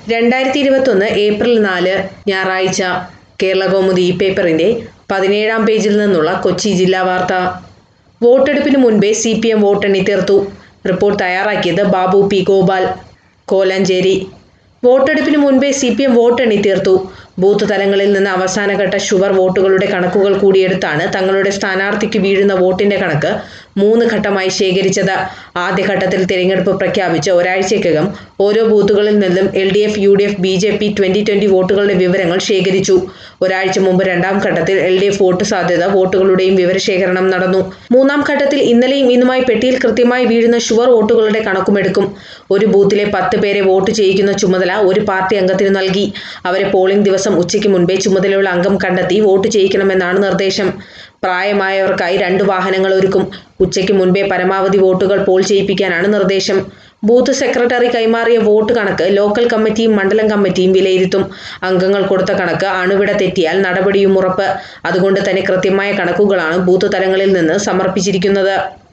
രണ്ടായിരത്തി ഇരുപത്തൊന്ന് ഏപ്രിൽ നാല് ഞായറാഴ്ച കേരളകൗമുദി ഈ പേപ്പറിന്റെ പതിനേഴാം പേജിൽ നിന്നുള്ള കൊച്ചി ജില്ലാ വാർത്ത വോട്ടെടുപ്പിന് മുൻപേ സി പി എം വോട്ടെണ്ണി തീർത്തു റിപ്പോർട്ട് തയ്യാറാക്കിയത് ബാബു പി ഗോപാൽ കോലഞ്ചേരി വോട്ടെടുപ്പിന് മുൻപേ സി പി എം വോട്ടെണ്ണി തീർത്തു ബൂത്ത് തലങ്ങളിൽ നിന്ന് അവസാനഘട്ട ഷുവർ വോട്ടുകളുടെ കണക്കുകൾ കൂടിയെടുത്താണ് തങ്ങളുടെ സ്ഥാനാർത്ഥിക്ക് വീഴുന്ന വോട്ടിന്റെ കണക്ക് മൂന്ന് ഘട്ടമായി ശേഖരിച്ചത് ആദ്യഘട്ടത്തിൽ തിരഞ്ഞെടുപ്പ് പ്രഖ്യാപിച്ച് ഒരാഴ്ചയ്ക്കകം ഓരോ ബൂത്തുകളിൽ നിന്നും L D F U D F B J P twenty twenty വോട്ടുകളുടെ വിവരങ്ങൾ ശേഖരിച്ചു ഒരാഴ്ച മുമ്പ് രണ്ടാം ഘട്ടത്തിൽ എൽ ഡി എഫ് വോട്ട് സാധ്യത വോട്ടുകളുടെയും വിവരശേഖരണം നടന്നു മൂന്നാം ഘട്ടത്തിൽ ഇന്നലെയും ഇന്നുമായി പെട്ടിയിൽ കൃത്യമായി വീഴുന്ന ഷുവർ വോട്ടുകളുടെ കണക്കുമെടുക്കും ഒരു ബൂത്തിലെ പത്ത് പേരെ വോട്ട് ചെയ്യിക്കുന്ന ചുമതല ഒരു പാർട്ടി അംഗത്തിന് നൽകി അവരെ പോളിംഗ് ദിവസം ഉച്ചയ്ക്ക് മുൻപേ ചുമതലയുള്ള അംഗം കണ്ടെത്തി വോട്ട് ചെയ്യിക്കണമെന്നാണ് നിർദ്ദേശം പ്രായമായവർക്കായി രണ്ട് വാഹനങ്ങൾ ഒരുക്കും ഉച്ചയ്ക്ക് മുൻപേ പരമാവധി വോട്ടുകൾ പോൾ ചെയ്യിപ്പിക്കാനാണ് നിർദ്ദേശം ബൂത്ത് സെക്രട്ടറി കൈമാറിയ വോട്ട് കണക്ക് ലോക്കൽ കമ്മിറ്റിയും മണ്ഡലം കമ്മിറ്റിയും വിലയിരുത്തും അംഗങ്ങൾ കൊടുത്ത കണക്ക് അണുവിട തെറ്റിയാൽ നടപടിയും ഉറപ്പ് അതുകൊണ്ട് തന്നെ കൃത്യമായ കണക്കുകളാണ് ബൂത്ത് തലങ്ങളിൽ നിന്ന് സമർപ്പിച്ചിരിക്കുന്നത്